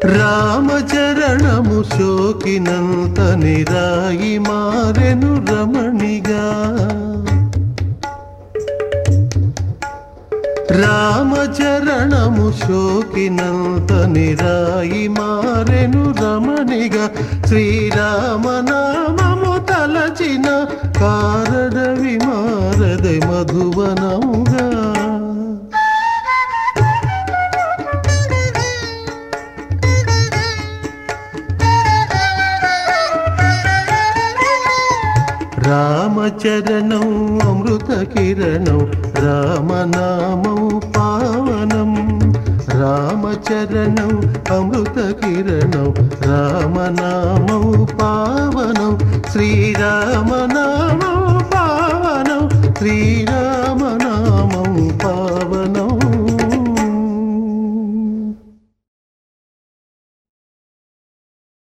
రామచరణము శోకినంత నిరాయి మారెను రమణిగా రామచరణము శోకినంత నిరాయి మారెను రమణిగా శ్రీరామనామము తలచిన కారడ విమారద మధువనముగా రామచరణం అమృత కిరణం రామనామం పావనం రామచరణం అమృత కిరణం రామనామం పావనం శ్రీరామనామం పావనం శ్రీరామనామం పావనం